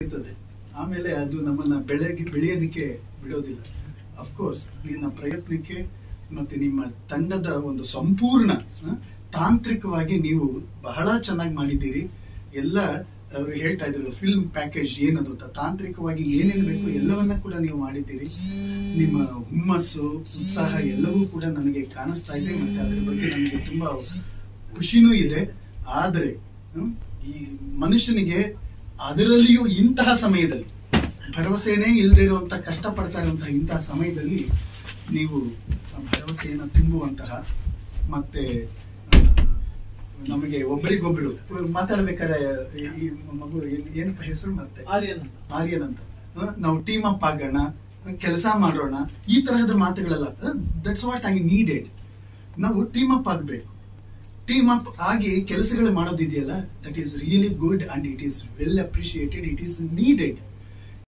ಇರ್ತದೆ ಆಮೇಲೆ ಅದು ನಮ್ಮನ್ನ ಬೆಳೆಗೆ ಬೆಳೆಯೋದಕ್ಕೆ ಬಿಡೋದಿಲ್ಲ ಅಫ್ಕೋರ್ಸ್ ನಿನ್ನ ಪ್ರಯತ್ನಕ್ಕೆ ಮತ್ತೆ ನಿಮ್ಮ ತಂಡದ ಒಂದು ಸಂಪೂರ್ಣ ಆ, ತಾಂತ್ರಿಕವಾಗಿ ನೀವು ಬಹಳ ಚೆನ್ನಾಗಿ ಮಾಡಿದ್ದೀರಿ ಎಲ್ಲ ಅವರು ಹೇಳ್ತಾ ಇದ್ರು ಫಿಲ್ಮ್ ಪ್ಯಾಕೇಜ್ ಏನದು ಅಂತ ತಾಂತ್ರಿಕವಾಗಿ ಏನೇನು ಬೇಕು ಎಲ್ಲವನ್ನ ಕೂಡ ನೀವು ಮಾಡಿದ್ದೀರಿ ನಿಮ್ಮ ಹುಮ್ಮಸ್ಸು ಉತ್ಸಾಹ ಎಲ್ಲವೂ ಕೂಡ ನನಗೆ ಕಾಣಿಸ್ತಾ ಇದೆ ಮತ್ತೆ ಅದ್ರ ಬಗ್ಗೆ ನನಗೆ ತುಂಬಾ ಖುಷಿನೂ ಇದೆ ಆದ್ರೆ ಹ್ಮ್, ಈ ಮನುಷ್ಯನಿಗೆ ಅದರಲ್ಲಿಯೂ ಇಂತಹ ಸಮಯದಲ್ಲಿ ಭರವಸೆನೇ ಇಲ್ಲದೆ ಇರುವಂತ ಕಷ್ಟಪಡ್ತಾ ಇರುವಂತಹ ಇಂತಹ ಸಮಯದಲ್ಲಿ ನೀವು ಆ ಭರವಸೆಯನ್ನು ತುಂಬುವಂತಹ ಮತ್ತೆ ಆ, ನಮಗೆ ಒಬ್ಬರಿಗೊಬ್ಬರು ಮಾತಾಡ್ಬೇಕಾದ್ರೆ ಈ- ಈ ಮಗು ಏನ್- ಏನಪ್ಪ ಹೆಸರು ಮತ್ತೆ ಆರ್ಯನ್ ಅಂತ. ಆರ್ಯನ್ ಅಂತ ಆ, ನಾವು ಟೀಮ್ ಅಪ್ ಆಗೋಣ ಕೆಲಸ ಮಾಡೋಣ ಈ ತರಹದ ಮಾತುಗಳೆಲ್ಲ ದಟ್ಸ್ ವಾಟ್ ಐ ನೀಡೆಡ್ ನಾವು ಟೀಮ್ ಅಪ್ ಆಗಬೇಕು ಟೀಮ್ ಅಪ್ ಆಗಿ ಕೆಲಸಗಳು ಮಾಡೋದಿದೆಯಲ್ಲ that is really good and it is well appreciated it is needed